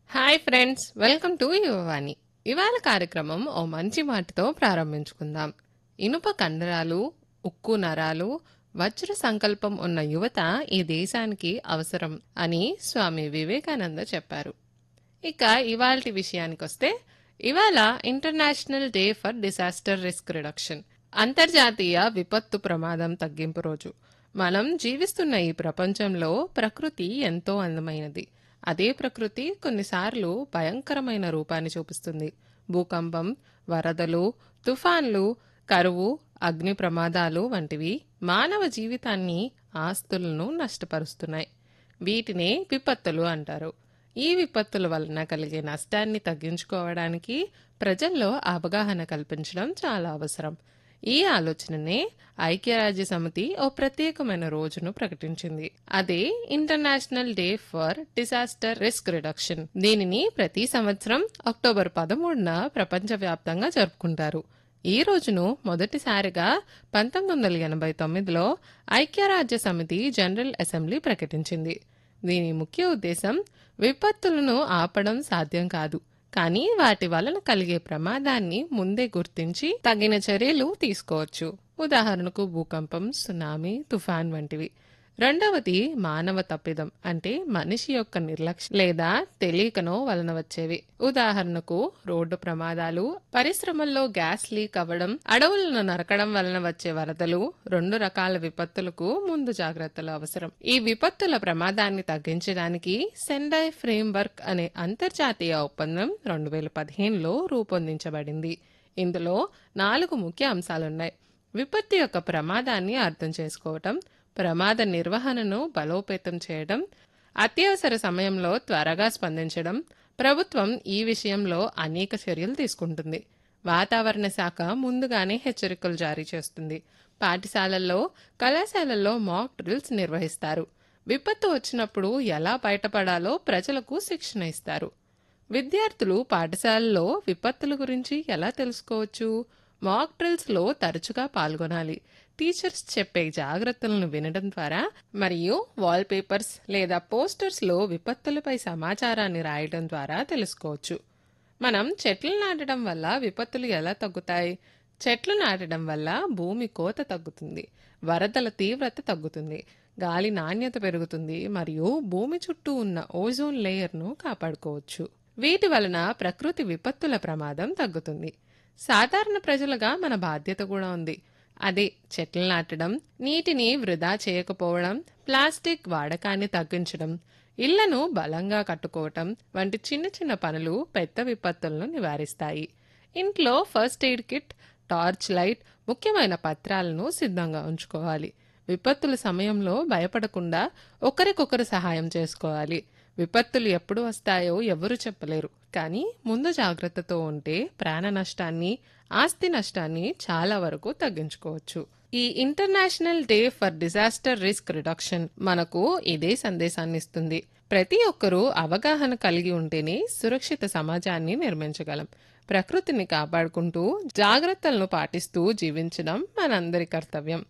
hi friends welcome to Yuvavani ఇవాళ కార్యక్రమం ఓ మంచి మాటతో ప్రారంభించుకుందాం ఇనుప కండరాలు ఉక్కు నరాలు వజ్ర సంకల్పం ఉన్న యువత ఈ దేశానికి అవసరం అని స్వామి వివేకానంద చెప్పారు ఇక ఇవాల్టి విషయానికొస్తే ఇవాళ international day for disaster risk reduction అంతర్జాతీయ విపత్తు ప్రమాదం తగ్గింపు రోజు మనం జీవిస్తున్న ఈ ప్రపంచంలో ప్రకృతి ఎంతో అందమైనది అదే ప్రకృతి కొన్నిసార్లు భయంకరమైన రూపాన్ని చూపిస్తుంది భూకంపం వరదలు తుఫాన్లు కరువు అగ్ని ప్రమాదాలు వంటివి మానవ జీవితాన్ని ఆస్తులను నష్టపరుస్తున్నాయి వీటినే విపత్తులు అంటారు ఈ విపత్తుల వలన కలిగే నష్టాన్ని తగ్గించుకోవడానికి ప్రజల్లో అవగాహన కల్పించడం చాలా అవసరం ఈ ఆలోచననే ఐక్యరాజ్య సమితి ఓ ప్రత్యేకమైన రోజును ప్రకటించింది అదే international day for disaster risk reduction దీనిని ప్రతి సంవత్సరం అక్టోబర్ పదమూడున ప్రపంచవ్యాప్తంగా జరుపుకుంటారు ఈ రోజును మొదటిసారిగా పంతొమ్మిది వందల ఎనభై తొమ్మిదిలో ఐక్యరాజ్య సమితి జనరల్ అసెంబ్లీ ప్రకటించింది దీని ముఖ్య ఉద్దేశం విపత్తులను ఆపడం సాధ్యం కాదు కానీ వాటి వలన కలిగే ప్రమాదాన్ని ముందే గుర్తించి తగిన చర్యలు తీసుకోవచ్చు ఉదాహరణకు భూకంపం సునామీ తుఫాన్ వంటివి రెండవది మానవ తప్పిదం అంటే మనిషి యొక్క నిర్లక్ష్యం లేదా తెలియకనో వలన వచ్చేవి ఉదాహరణకు రోడ్డు ప్రమాదాలు పరిశ్రమల్లో గ్యాస్ లీక్ అవ్వడం అడవులను నరకడం వలన వచ్చే వరదలు రెండు రకాల విపత్తులకు ముందు జాగ్రత్తలు అవసరం ఈ విపత్తుల ప్రమాదాన్ని తగ్గించడానికి సెండై ఫ్రేమ్వర్క్ అనే అంతర్జాతీయ ఒప్పందం రెండు వేల పదిహేనులో రూపొందించబడింది ఇందులో నాలుగు ముఖ్య అంశాలున్నాయి విపత్తు యొక్క ప్రమాదాన్ని అర్థం చేసుకోవటం ప్రమాద నిర్వహణను బలోపేతం చేయడం అత్యవసర సమయంలో త్వరగా స్పందించడం ప్రభుత్వం ఈ విషయంలో అనేక చర్యలు తీసుకుంటుంది వాతావరణ శాఖ ముందుగానే హెచ్చరికలు జారీ చేస్తుంది పాఠశాలల్లో కళాశాలల్లో మాక్ డ్రిల్స్ నిర్వహిస్తారు విపత్తు వచ్చినప్పుడు ఎలా బయటపడాలో ప్రజలకు శిక్షణ ఇస్తారు విద్యార్థులు పాఠశాలలో విపత్తుల గురించి ఎలా తెలుసుకోవచ్చు మాక్ డ్రిల్స్లో తరచుగా పాల్గొనాలి టీచర్స్ చెప్పే జాగ్రత్తలను వినడం ద్వారా మరియు వాల్ పేపర్స్ లేదా పోస్టర్స్లో విపత్తులపై సమాచారాన్ని రాయడం ద్వారా తెలుసుకోవచ్చు మనం చెట్లు నాటడం వల్ల విపత్తులు ఎలా తగ్గుతాయి చెట్లు నాటడం వల్ల భూమి కోత తగ్గుతుంది వరదల తీవ్రత తగ్గుతుంది గాలి నాణ్యత పెరుగుతుంది మరియు భూమి చుట్టూ ఉన్న ఓజోన్ లేయర్ను కాపాడుకోవచ్చు వీటి వలన ప్రకృతి విపత్తుల ప్రమాదం తగ్గుతుంది సాధారణ ప్రజలుగా మన బాధ్యత కూడా ఉంది అదే చెట్లు నాటడం నీటిని వృధా చేయకపోవడం ప్లాస్టిక్ వాడకాన్ని తగ్గించడం ఇళ్లను బలంగా కట్టుకోవటం వంటి చిన్న చిన్న పనులు పెద్ద విపత్తులను నివారిస్తాయి ఇంట్లో first aid kit torch light ముఖ్యమైన పత్రాలను సిద్ధంగా ఉంచుకోవాలి విపత్తుల సమయంలో భయపడకుండా ఒకరికొకరు సహాయం చేసుకోవాలి విపత్తులు ఎప్పుడు వస్తాయో ఎవరు చెప్పలేరు కానీ ముందు జాగ్రత్తతో ఉంటే ప్రాణ నష్టాన్ని ఆస్తి నష్టాన్ని చాలా వరకు తగ్గించుకోవచ్చు ఈ international day for disaster risk reduction మనకు ఇదే సందేశాన్ని ఇస్తుంది ప్రతి ఒక్కరూ అవగాహన కలిగి ఉంటేనే సురక్షిత సమాజాన్ని నిర్మించగలం ప్రకృతిని కాపాడుకుంటూ జాగ్రత్తలను పాటిస్తూ జీవించడం మనందరి కర్తవ్యం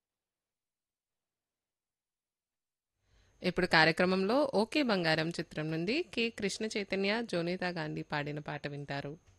ఇప్పుడు కార్యక్రమంలో ఓకే బంగారం చిత్రం నుండి కె కృష్ణ చైతన్య జోనితా గాంధీ పాడిన పాట వింటారు